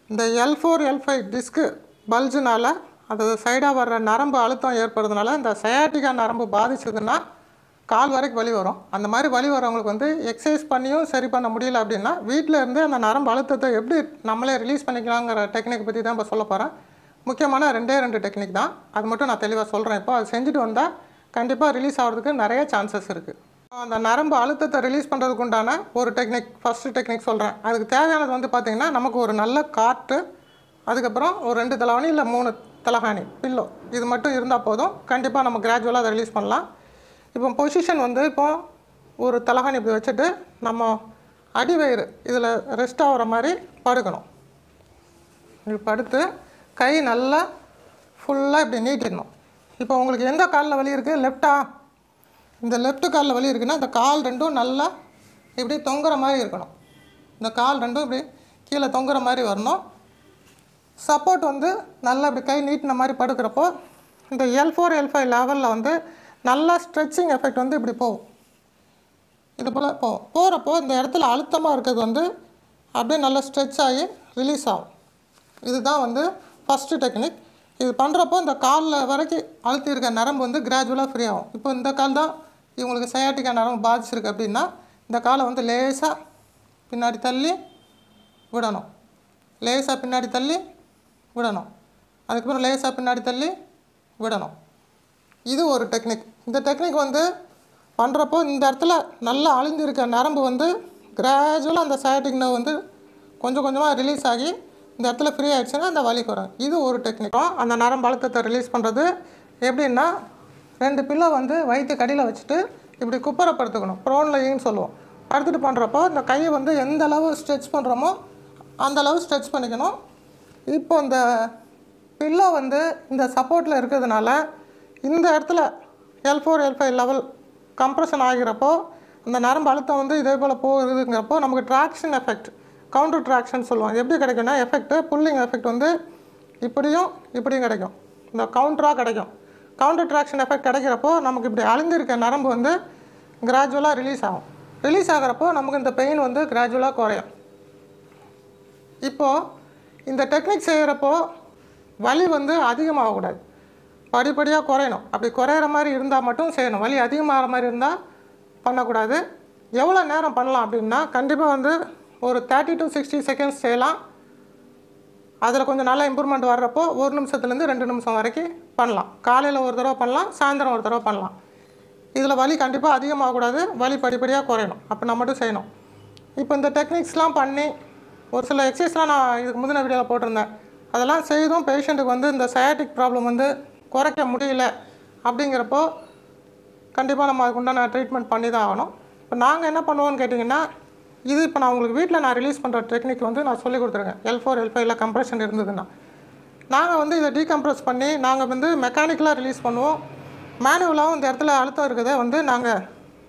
இந்த L four L five டிஸ்க்கு பல்ஜுனால அது சைடாக வர்ற நரம்பு அழுத்தம் ஏற்படுறதுனால இந்த சயாட்டிகா நரம்பு பாதிச்சதுன்னா கால் வரைக்கும் வலி வரும் அந்த மாதிரி வலி வரவங்களுக்கு வந்து எக்ஸசைஸ் பண்ணியும் சரி பண்ண முடியல அப்படின்னா வீட்டில் இருந்து அந்த நரம்பு அழுத்தத்தை எப்படி நம்மளே ரிலீஸ் பண்ணிக்கலாங்கிற டெக்னிக் பற்றி தான் இப்போ சொல்ல போகிறேன் முக்கியமான ரெண்டே ரெண்டு டெக்னிக் தான் அது மட்டும் நான் தெளிவாக சொல்கிறேன் இப்போ அது செஞ்சுட்டு வந்தால் கண்டிப்பாக ரிலீஸ் ஆகிறதுக்கு நிறைய சான்சஸ் இருக்குது அந்த நரம்பு அழுத்தத்தை ரிலீஸ் பண்ணுறதுக்கு உண்டான ஒரு டெக்னிக் ஃபஸ்ட்டு டெக்னிக் சொல்கிறேன் அதுக்கு தேவையானது வந்து பார்த்திங்கன்னா நமக்கு ஒரு நல்ல காற்று அதுக்கப்புறம் ஒரு ரெண்டு தலவாணி இல்லை மூணு தலகாணி பில்லோ இது மட்டும் இருந்தால் போதும் கண்டிப்பாக நம்ம கிராஜுவலாக அதை ரிலீஸ் பண்ணலாம் இப்போ பொசிஷன் வந்து இப்போ ஒரு தலகாணி இப்படி வச்சுட்டு நம்ம அடிவயிறு இதில் ரெஸ்ட் ஆகிற மாதிரி படுக்கணும் இப்படி படுத்து கை நல்லா ஃபுல்லாக இப்படி நீட்டிடணும் இப்போ உங்களுக்கு எந்த காலில் வலி இருக்குது லெஃப்டா இந்த லெஃப்ட் காலில் வலி இருக்குன்னா இந்த கால் ரெண்டும் நல்லா இப்படி தொங்குற மாதிரி இருக்கணும் இந்த கால் ரெண்டும் இப்படி கீழே தொங்குற மாதிரி வரணும் சப்போர்ட் வந்து நல்லா இப்படி கை நீட்டின மாதிரி படுக்கிறப்போ இந்த எல் ஃபோர் எல் ஃபைவ் லெவலில் வந்து நல்லா ஸ்ட்ரெச்சிங் எஃபெக்ட் வந்து இப்படி போகும் இது போல் போகும் போகிறப்போ இந்த இடத்துல அழுத்தமாக இருக்கிறது வந்து அப்படியே நல்லா ஸ்ட்ரெச் ஆகி ரிலீஸ் ஆகும் இதுதான் வந்து ஃபஸ்ட்டு டெக்னிக் இது பண்ணுறப்போ இந்த காலில் வரைக்கும் அழுத்தி இருக்க நரம்பு வந்து கிராஜுவலாக ஃப்ரீ ஆகும் இப்போ இந்த கால் தான் இவங்களுக்கு சயாட்டிக்கா நரம்பு பாதிச்சிருக்கு அப்படின்னா இந்த காலை வந்து லேசாக பின்னாடி தள்ளி விடணும் லேசாக பின்னாடி தள்ளி விடணும் அதுக்கப்புறம் லேசாக பின்னாடி தள்ளி விடணும் இது ஒரு டெக்னிக் இந்த டெக்னிக் வந்து பண்ணுறப்போ இந்த இடத்துல நல்லா அழிஞ்சிருக்க நரம்பு வந்து கிராஜுவலாக அந்த சயாட்டிக் நர்வ் வந்து கொஞ்சம் கொஞ்சமாக ரிலீஸ் ஆகி இந்த இடத்துல ஃப்ரீ ஆகிடுச்சுன்னா அந்த வலி குறையும் இது ஒரு டெக்னிக் அந்த நரம்பு அழுத்தத்தை ரிலீஸ் பண்ணுறது எப்படின்னா ரெண்டு பில்லோ வந்து வயிற்று கடியில் வச்சுட்டு இப்படி குப்பரப்படுத்துக்கணும் ப்ரோன் லையின்னு சொல்லுவோம் படுத்துட்டு பண்ணுறப்போ இந்த கையை வந்து எந்த அளவு ஸ்ட்ரெச் பண்ணுறோமோ அந்த அளவு ஸ்ட்ரெச் பண்ணிக்கணும் இப்போ இந்த பில்லோ வந்து இந்த சப்போர்ட்டில் இருக்கிறதுனால இந்த இடத்துல L four L five level compression ஆகிறப்போ அந்த நரம்பு அழுத்தம் வந்து இதே போல் போகுதுங்கிறப்போ நமக்கு ட்ராக்ஷன் எஃபெக்ட் கவுண்டர் ட்ராக்ஷன் சொல்லுவாங்க எப்படி கிடைக்கும்னா எஃபெக்ட்டு புல்லிங் எஃபெக்ட் வந்து இப்படியும் இப்படியும் கிடைக்கும் இந்த கவுண்டராக கிடைக்கும் கவுண்டர் ட்ராக்ஷன் எஃபெக்ட் கிடைக்கிறப்போ நமக்கு இப்படி அழிஞ்சிருக்க நரம்பு வந்து கிராஜுவலாக ரிலீஸ் ஆகும் ரிலீஸ் ஆகிறப்போ நமக்கு இந்த பெயின் வந்து கிராஜுவலாக குறையும் இப்போது இந்த டெக்னிக் செய்கிறப்போ வலி வந்து அதிகமாகக்கூடாது படிப்படியாக குறையணும் அப்படி குறையிற மாதிரி இருந்தால் மட்டும் செய்யணும் வலி அதிகமாகிற மாதிரி இருந்தால் பண்ணக்கூடாது எவ்வளோ நேரம் பண்ணலாம் அப்படின்னா கண்டிப்பாக வந்து ஒரு தேர்ட்டி டு சிக்ஸ்டி செகண்ட்ஸ் செய்யலாம் அதில் கொஞ்சம் நல்லா இம்ப்ரூவ்மெண்ட் வர்றப்போ ஒரு நிமிஷத்துலேருந்து ரெண்டு நிமிஷம் வரைக்கும் பண்ணலாம் காலையில் ஒரு தடவை பண்ணலாம் சாயந்தரம் ஒரு தடவை பண்ணலாம் இதில் வலி கண்டிப்பாக அதிகமாகக்கூடாது வலி படிப்படியாக குறையணும் அப்போ நம்ம மட்டும் செய்யணும் இப்போ இந்த டெக்னிக்ஸ்லாம் பண்ணி ஒரு சில எக்ஸசைஸ்லாம் நான் இதுக்கு முந்தின வீடியோவில் போட்டிருந்தேன் அதெல்லாம் செய்தும் பேஷண்ட்டுக்கு வந்து இந்த சயாட்டிக் ப்ராப்ளம் வந்து குறைக்க முடியல அப்படிங்கிறப்போ கண்டிப்பாக நம்ம அதுக்கு உண்டான ட்ரீட்மெண்ட் பண்ணி தான் ஆகணும் இப்போ நாங்கள் என்ன பண்ணுவோம்னு கேட்டிங்கன்னா இது இப்போ நான் உங்களுக்கு வீட்டில் நான் ரிலீஸ் பண்ணுற டெக்னிக் வந்து நான் சொல்லி கொடுத்துருக்கேன் எல் ஃபோர் எல் ஃபைவ்ல கம்ப்ரெஷன் இருந்ததுன்னா நாங்கள் வந்து இதை டீகம்ப்ரஸ் பண்ணி நாங்கள் வந்து மெக்கானிக்கலாக ரிலீஸ் பண்ணுவோம் மேனுவலாகவும் இந்த இடத்துல அழுத்தம் இருக்கிறத வந்து நாங்கள்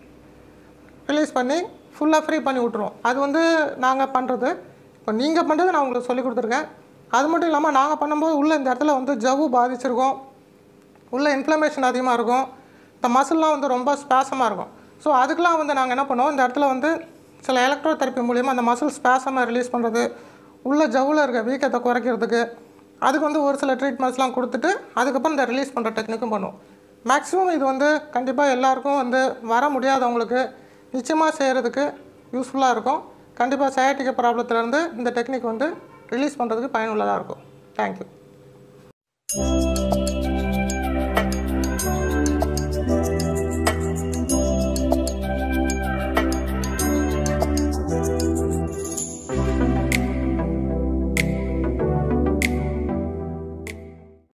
ரிலீஸ் பண்ணி ஃபுல்லாக ஃப்ரீ பண்ணி விட்ருவோம் அது வந்து நாங்கள் பண்ணுறது இப்போ நீங்கள் பண்ணுறது நான் உங்களுக்கு சொல்லி கொடுத்துருக்கேன் அது மட்டும் இல்லாமல் நாங்கள் பண்ணும்போது உள்ளே இந்த இடத்துல வந்து ஜவ்வு பாதிச்சிருக்கோம் உள்ள இன்ஃப்ளமேஷன் அதிகமாக இருக்கும் இந்த மசில்லாம் வந்து ரொம்ப ஸ்பேசமாக இருக்கும் ஸோ அதுக்கெலாம் வந்து நாங்கள் என்ன பண்ணுவோம் இந்த இடத்துல வந்து சில எலக்ட்ரோ தெரப்பி மூலிமா அந்த மசில் ஸ்பேசமாக ரிலீஸ் பண்ணுறது உள்ள ஜவ்வில் இருக்க வீக்கத்தை குறைக்கிறதுக்கு அதுக்கு வந்து ஒரு சில ட்ரீட்மெண்ட்ஸ்லாம் கொடுத்துட்டு அதுக்கப்புறம் இந்த ரிலீஸ் பண்ணுற டெக்னிக்கும் பண்ணுவோம் மேக்ஸிமம் இது வந்து கண்டிப்பாக எல்லாருக்கும் வந்து வர முடியாதவங்களுக்கு நிச்சயமாக செய்கிறதுக்கு யூஸ்ஃபுல்லாக இருக்கும் கண்டிப்பாக சயாட்டிக்க ப்ராப்ளத்துலேருந்து இந்த டெக்னிக் வந்து ரிலீஸ் பண்ணுறதுக்கு பயனுள்ளதாக இருக்கும் தேங்க்யூ